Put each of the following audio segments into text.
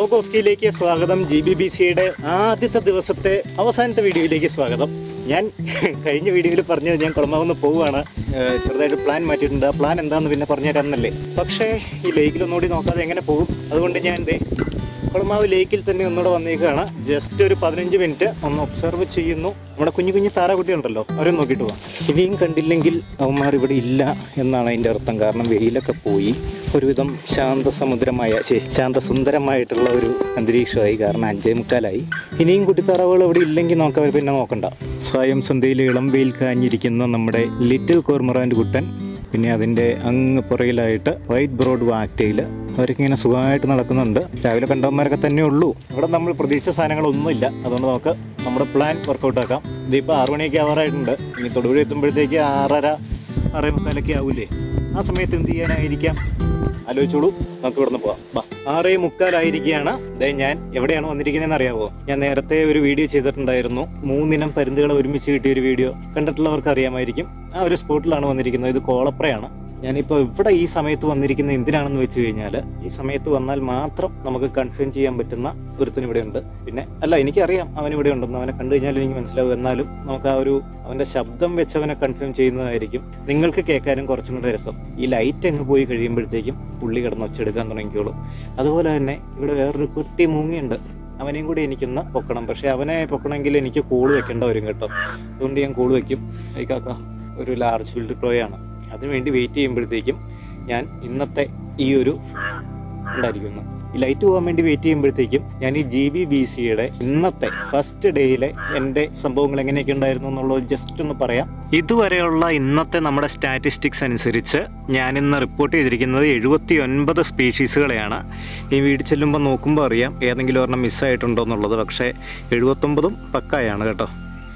ലോകോസ്കിയിലേക്ക് സ്വാഗതം G B B സിയുടെ ആദ്യത്തെ ദിവസത്തെ അവസാനത്തെ വീഡിയോയിലേക്ക് സ്വാഗതം ഞാൻ കഴിഞ്ഞ വീഡിയോയിൽ പറഞ്ഞത് ഞാൻ കുളമാവുന്ന പോവുകയാണ് ഏഹ് ചെറുതായിട്ട് പ്ലാൻ മാറ്റിയിട്ടുണ്ട് ആ പ്ലാൻ എന്താണെന്ന് പിന്നെ പറഞ്ഞു തരാമെന്നല്ലേ പക്ഷേ ഈ ലേക്കിൽ ഒന്നുകൂടി നോക്കാതെ എങ്ങനെ പോകും അതുകൊണ്ട് ഞാൻ എന്തേ കുളമാവ് ലേക്കിൽ തന്നെ ഒന്നുകൂടെ വന്നേക്കാണ് ജസ്റ്റ് ഒരു പതിനഞ്ച് മിനിറ്റ് ഒന്ന് ഒബ്സർവ് ചെയ്യുന്നു നമ്മുടെ കുഞ്ഞു കുഞ്ഞു താറാകുട്ടി ഉണ്ടല്ലോ അവരെ നോക്കിയിട്ട് പോവാം ഇനിയും കണ്ടില്ലെങ്കിൽ അവന്മാർ ഇവിടെ ഇല്ല എന്നാണ് അതിൻ്റെ അർത്ഥം കാരണം വെയിലൊക്കെ പോയി ഒരുവിധം ശാന്തസമുദ്രമായ ശേ ശാന്തസുന്ദരമായിട്ടുള്ള ഒരു അന്തരീക്ഷമായി കാരണം അഞ്ചേ മുക്കാലായി ഇനിയും കുട്ടിത്താറാവുകൾ ഇവിടെ ഇല്ലെങ്കിൽ നോക്കാൻ പിന്നെ നോക്കണ്ട സ്വയം സന്ധ്യയിൽ ഇളം വെയിൽ കാഞ്ഞിരിക്കുന്ന നമ്മുടെ ലിറ്റിൽ കോർമറാൻഡ് കുട്ടൻ പിന്നെ അതിൻ്റെ അങ്ങ് പുറകിലായിട്ട് വൈറ്റ് ബ്രോഡ് വാക്റ്റയിൽ അവരൊക്കെ ഇങ്ങനെ സുഖമായിട്ട് നടക്കുന്നുണ്ട് രാവിലെ കണ്ടവന്മാരൊക്കെ തന്നെ ഉള്ളൂ ഇവിടെ നമ്മൾ പ്രതീക്ഷിച്ച സാധനങ്ങളൊന്നുമില്ല അതുകൊണ്ട് നമുക്ക് നമ്മുടെ പ്ലാൻ വർക്കൗട്ട് ആക്കാം ഇതിപ്പോൾ ആറു മണിയൊക്കെ ആവാറായിട്ടുണ്ട് ഇനി തൊടുപുഴ എത്തുമ്പോഴത്തേക്ക് ആറര ആറേ മുക്കാലൊക്കെ ആവൂലേ ആ സമയത്ത് എന്ത് ചെയ്യാനായിരിക്കാം ആലോചിച്ചോളൂ നമുക്ക് ഇവിടുന്ന് പോവാം വാ ആറേ മുക്കാലായിരിക്കുകയാണ് ദേ ഞാൻ എവിടെയാണ് വന്നിരിക്കുന്നതെന്ന് അറിയാവോ ഞാൻ നേരത്തെ ഒരു വീഡിയോ ചെയ്തിട്ടുണ്ടായിരുന്നു മൂന്നിനം പരുന്തുകളെ ഒരുമിച്ച് കിട്ടിയ ഒരു വീഡിയോ കണ്ടിട്ടുള്ളവർക്ക് അറിയാമായിരിക്കും ആ ഒരു സ്പോട്ടിലാണ് വന്നിരിക്കുന്നത് ഇത് കോളപ്രയാണ് ഞാനിപ്പോൾ ഇവിടെ ഈ സമയത്ത് വന്നിരിക്കുന്നത് എന്തിനാണെന്ന് വെച്ച് കഴിഞ്ഞാൽ ഈ സമയത്ത് വന്നാൽ മാത്രം നമുക്ക് കൺഫേം ചെയ്യാൻ പറ്റുന്ന ഒരുത്തൻ ഇവിടെ ഉണ്ട് പിന്നെ അല്ല എനിക്കറിയാം അവൻ ഇവിടെ ഉണ്ടെന്ന് അവനെ കണ്ടു കഴിഞ്ഞാൽ എനിക്ക് മനസ്സിലാവും എന്നാലും നമുക്ക് ആ ഒരു അവൻ്റെ ശബ്ദം വെച്ച് അവനെ കൺഫേം ചെയ്യുന്നതായിരിക്കും നിങ്ങൾക്ക് കേൾക്കാനും കുറച്ചും കൂടെ രസം ഈ ലൈറ്റ് അങ്ങ് പോയി കഴിയുമ്പോഴത്തേക്കും പുള്ളി കിടന്ന് ഒച്ചെടുക്കാൻ തുടങ്ങിക്കോളും അതുപോലെ തന്നെ ഇവിടെ വേറൊരു കുട്ടി മൂങ്ങിയുണ്ട് അവനെയും കൂടി എനിക്കൊന്ന് പൊക്കണം പക്ഷേ അവനെ പൊക്കണമെങ്കിൽ എനിക്ക് കൂള് വെക്കേണ്ട വരും കേട്ടോ അതുകൊണ്ട് ഞാൻ കൂള് വെക്കും കാക്ക ഒരു ലാർജ് ഫീൽഡ് പ്രോയാണ് അതിനുവേണ്ടി വെയിറ്റ് ചെയ്യുമ്പോഴത്തേക്കും ഞാൻ ഇന്നത്തെ ഈ ഒരു ഉണ്ടായിരിക്കുന്നു ഈ ലൈറ്റ് പോകാൻ വേണ്ടി വെയിറ്റ് ചെയ്യുമ്പോഴത്തേക്കും ഞാൻ ഈ ജി ബി ബി സിയുടെ ഇന്നത്തെ ഫസ്റ്റ് ഡേയിലെ എൻ്റെ സംഭവങ്ങൾ എങ്ങനെയൊക്കെ ഉണ്ടായിരുന്നു എന്നുള്ളത് ജസ്റ്റ് ഒന്ന് പറയാം ഇതുവരെയുള്ള ഇന്നത്തെ നമ്മുടെ സ്റ്റാറ്റിസ്റ്റിക്സ് അനുസരിച്ച് ഞാൻ ഇന്ന് റിപ്പോർട്ട് ചെയ്തിരിക്കുന്നത് എഴുപത്തി ഒൻപത് സ്പീഷീസുകളെയാണ് ഈ വീട് ചെല്ലുമ്പോൾ നോക്കുമ്പോൾ അറിയാം ഏതെങ്കിലും ഒരെണ്ണം മിസ്സായിട്ടുണ്ടോ എന്നുള്ളത് പക്ഷേ എഴുപത്തൊമ്പതും പക്കായാണ് കേട്ടോ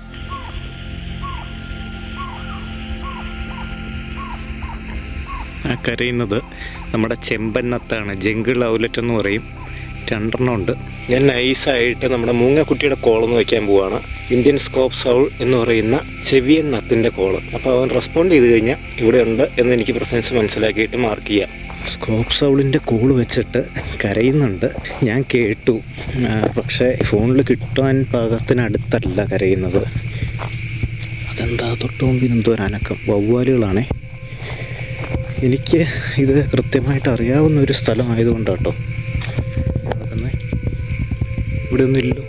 ആ കരയുന്നത് നമ്മുടെ ചെമ്പന്നത്താണ് ജംഗിൾ ഔലറ്റ് എന്ന് പറയും രണ്ടെണ്ണം ഉണ്ട് ഞാൻ നൈസായിട്ട് നമ്മുടെ മൂങ്ങക്കുട്ടിയുടെ കോളൊന്ന് വെക്കാൻ പോവാണ് ഇന്ത്യൻ സ്കോപ്പ് സൗൾ എന്ന് പറയുന്ന ചെവിയൻ നത്തിൻ്റെ കോള് അപ്പോൾ അവൻ റെസ്പോണ്ട് ചെയ്ത് കഴിഞ്ഞാൽ ഇവിടെ ഉണ്ട് എന്ന് എനിക്ക് പ്രസൻസ് മനസ്സിലാക്കിയിട്ട് മാർക്ക് ചെയ്യാം സ്കോപ്പ് സൗളിൻ്റെ കോള് വെച്ചിട്ട് കരയുന്നുണ്ട് ഞാൻ കേട്ടു ആ, പക്ഷേ ഫോണിൽ കിട്ടാൻ പാകത്തിനടുത്തല്ല കരയുന്നത് അതെന്താ തൊട്ട് മുമ്പിൽ എന്തോ ഒരു അനക്കം വവ്വാലുകളാണേ എനിക്ക് ഇത് കൃത്യമായിട്ട് അറിയാവുന്ന ഒരു സ്ഥലമായതുകൊണ്ടാട്ടോ നടക്കുന്നേ ഇവിടെ ഒന്നും ഇല്ലല്ലോ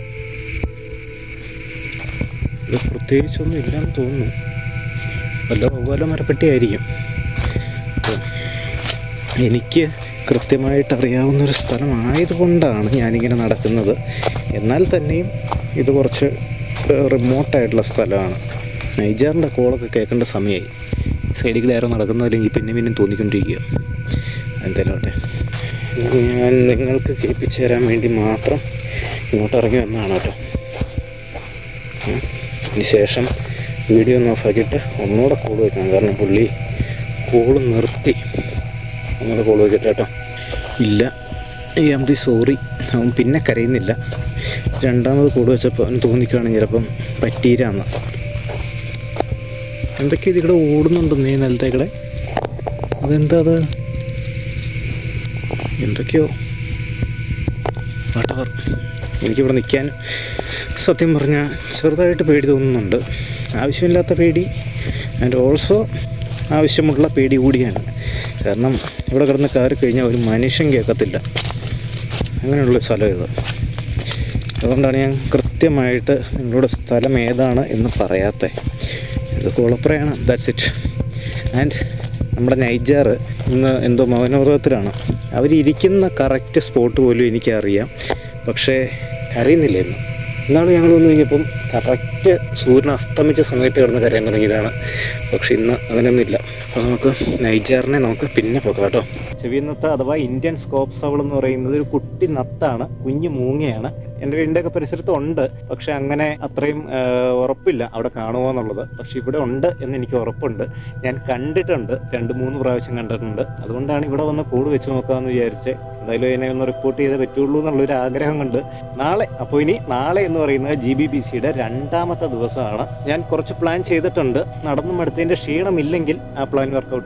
ഇത് പ്രത്യേകിച്ചൊന്നും ഇല്ലെന്ന് തോന്നുന്നു വല്ല വവ്വാല മരപ്പെട്ടിയായിരിക്കും അപ്പോൾ എനിക്ക് കൃത്യമായിട്ട് അറിയാവുന്ന ഒരു സ്ഥലമായതുകൊണ്ടാണ് ഞാനിങ്ങനെ നടക്കുന്നത് എന്നാൽ തന്നെയും ഇത് കുറച്ച് റിമോട്ടായിട്ടുള്ള സ്ഥലമാണ് നൈജാറിൻ്റെ കോളൊക്കെ കേൾക്കേണ്ട സമയമായി സൈഡിൽ കൂടെ ആരോ നടക്കുന്നതില്ലെങ്കിൽ പിന്നെ പിന്നെ തോന്നിക്കൊണ്ടിരിക്കുക എന്തായാലും ആട്ടെ ഇത് ഞാൻ നിങ്ങൾക്ക് കേൾപ്പിച്ചു തരാൻ വേണ്ടി മാത്രം ഇങ്ങോട്ട് ഇറങ്ങി വന്നതാണ് കേട്ടോ ഉം. അതിന് ശേഷം വീഡിയോ ഒന്ന് ഓഫാക്കിയിട്ട് ഒന്നുകൂടെ കോൾ വയ്ക്കണം കാരണം പുള്ളി കോൾ നിർത്തി ഒന്നുകൂടെ കോൾ വയ്ക്കട്ടെ കേട്ടോ ഇല്ല ഈ എം ഡി സോറി അവൻ പിന്നെ കരയുന്നില്ല രണ്ടാമത് കോൾ വെച്ചപ്പോൾ അവന് തോന്നിക്കുകയാണെങ്കിൽ ചിലപ്പം പറ്റീരാന്ന് എന്തൊക്കെ ഇതിവിടെ ഓടുന്നുണ്ടെന്ന് ഈ നിലത്തേക്കടെ അതെന്താ അത് എന്തൊക്കെയോ വാട്ടവർ എനിക്കിവിടെ നിൽക്കാൻ സത്യം പറഞ്ഞാൽ ചെറുതായിട്ട് പേടി തോന്നുന്നുണ്ട് ആവശ്യമില്ലാത്ത പേടി ആൻഡ് ഓൾസോ ആവശ്യമുള്ള പേടി കൂടിയാണ് കാരണം ഇവിടെ കിടന്ന് കയറി കഴിഞ്ഞാൽ ഒരു മനുഷ്യൻ കേൾക്കത്തില്ല അങ്ങനെയുള്ള സ്ഥലം ഇത് അതുകൊണ്ടാണ് ഞാൻ കൃത്യമായിട്ട് നിങ്ങളുടെ സ്ഥലം ഏതാണ് എന്ന് പറയാത്തത് ഇത് കുളപ്പുറയാണ് ദാറ്റ്സ് ഇറ്റ് ആൻഡ് നമ്മുടെ നൈജാർ ഇന്ന് എന്തോ മൗനവ്രതത്തിലാണ് അവരിയ്ക്കുന്ന കറക്റ്റ് സ്പോട്ട് പോലും എനിക്കറിയാം പക്ഷേ അറിയുന്നില്ല ഇന്ന് ഇന്നാണ് ഞങ്ങൾ വന്നു കഴിഞ്ഞപ്പം കറക്റ്റ് സൂര്യൻ അസ്തമിച്ച സമയത്ത് കിടന്ന് കരയാൻ തുടങ്ങിയതാണ് പക്ഷെ ഇന്ന് അങ്ങനെയൊന്നുമില്ല അപ്പോൾ നമുക്ക് നൈജാറിനെ നമുക്ക് പിന്നെ പോകാം കേട്ടോ ചെവിയന്നത്ത് അഥവാ ഇന്ത്യൻ സ്കോപ്പ് സവൾ എന്ന് പറയുന്നത് ഒരു കുട്ടി നത്താണ് കുഞ്ഞു മൂങ്ങയാണ് എൻ്റെ വീടിൻ്റെ ഒക്കെ പരിസരത്ത് ഉണ്ട് പക്ഷെ അങ്ങനെ അത്രയും ആ, ഉറപ്പില്ല അവിടെ കാണുമോ എന്നുള്ളത് പക്ഷെ ഇവിടെ ഉണ്ട് എന്ന് എനിക്ക് ഉറപ്പുണ്ട് ഞാൻ കണ്ടിട്ടുണ്ട് രണ്ട് മൂന്ന് പ്രാവശ്യം കണ്ടിട്ടുണ്ട് അതുകൊണ്ടാണ് ഇവിടെ വന്ന് കൂട് വെച്ച് നോക്കാമെന്ന് വിചാരിച്ച് എന്തായാലും ഇതിനെ ഒന്ന് റിപ്പോർട്ട് ചെയ്തേ പറ്റുള്ളൂ എന്നുള്ളൊരു ആഗ്രഹം കൊണ്ട് നാളെ അപ്പോൾ ഇനി നാളെ എന്ന് പറയുന്നത് ജി ബി ബി സിയുടെ രണ്ടാമത്തെ ദിവസമാണ് ഞാൻ കുറച്ച് പ്ലാൻ ചെയ്തിട്ടുണ്ട് നടന്നും അടുത്തതിൻ്റെ ക്ഷീണമില്ലെങ്കിൽ ആ പ്ലാൻ വർക്കൗട്ട് ആക്കും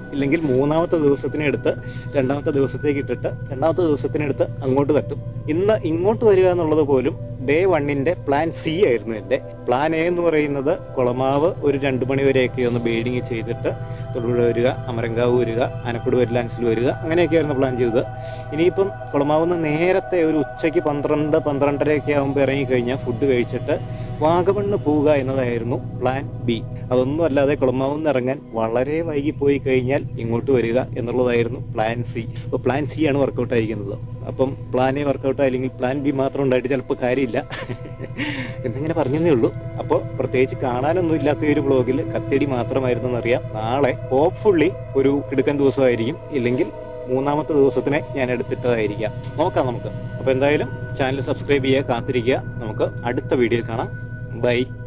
ഇല്ലെങ്കിൽ മൂന്നാമത്തെ ദിവസത്തിനെടുത്ത് രണ്ടാമത്തെ ദിവസത്തേക്ക് ഇട്ടിട്ട് രണ്ടാമത്തെ ദിവസത്തിനെടുത്ത് അങ്ങോട്ട് തട്ടും ഇന്ന് ഇങ്ങോട്ട് വരിക എന്നുള്ളത് പോലും ഡേ വണ്ണിന്റെ പ്ലാൻ സി ആയിരുന്നു എൻ്റെ പ്ലാൻ എ എന്ന് പറയുന്നത് കുളമാവ് ഒരു രണ്ട് മണി വരെയൊക്കെ ഒന്ന് ബീഡിങ് ചെയ്തിട്ട് തൊടുപുഴ വരിക അമരങ്കാവ് വരിക ആനക്കുട് വരിലാൻസിൽ വരിക അങ്ങനെയൊക്കെയായിരുന്നു പ്ലാൻ ചെയ്തത് ഇനിയിപ്പം കുളമാവുന്ന നേരത്തെ ഒരു ഉച്ചയ്ക്ക് പന്ത്രണ്ട് പന്ത്രണ്ടരയൊക്കെ ആകുമ്പോൾ ഇറങ്ങിക്കഴിഞ്ഞാൽ ഫുഡ് കഴിച്ചിട്ട് വാഗമണ്ണ് പോവുക എന്നതായിരുന്നു പ്ലാൻ ബി അതൊന്നും അല്ലാതെ കുളമാവുന്ന ഇറങ്ങാൻ വളരെ വൈകി പോയി കഴിഞ്ഞാൽ ഇങ്ങോട്ട് വരിക എന്നുള്ളതായിരുന്നു പ്ലാൻ സി അപ്പോൾ പ്ലാൻ സി ആണ് വർക്കൗട്ട് ആയിരിക്കുന്നത് അപ്പം പ്ലാൻ എ വർക്കൗട്ട് ആയില്ലെങ്കിൽ പ്ലാൻ ബി മാത്രം ഉണ്ടായിട്ട് ചിലപ്പോൾ കാര്യമില്ല എന്നിങ്ങനെ പറഞ്ഞതേ ഉള്ളൂ അപ്പോൾ പ്രത്യേകിച്ച് കാണാനൊന്നും ഇല്ലാത്ത ഈ ഒരു ബ്ലോഗിൽ കത്തിയടി മാത്രമായിരുന്നു എന്നറിയാം നാളെ ഹോപ്പ്ഫുള്ളി ഒരു കിടുക്കൻ ദിവസമായിരിക്കും ഇല്ലെങ്കിൽ മൂന്നാമത്തെ ദിവസത്തിനെ ഞാൻ എടുത്തിട്ടതായിരിക്കാം നോക്കാം നമുക്ക് അപ്പോൾ എന്തായാലും ചാനൽ സബ്സ്ക്രൈബ് ചെയ്യുക കാത്തിരിക്കുക നമുക്ക് അടുത്ത വീഡിയോ കാണാം ബൈ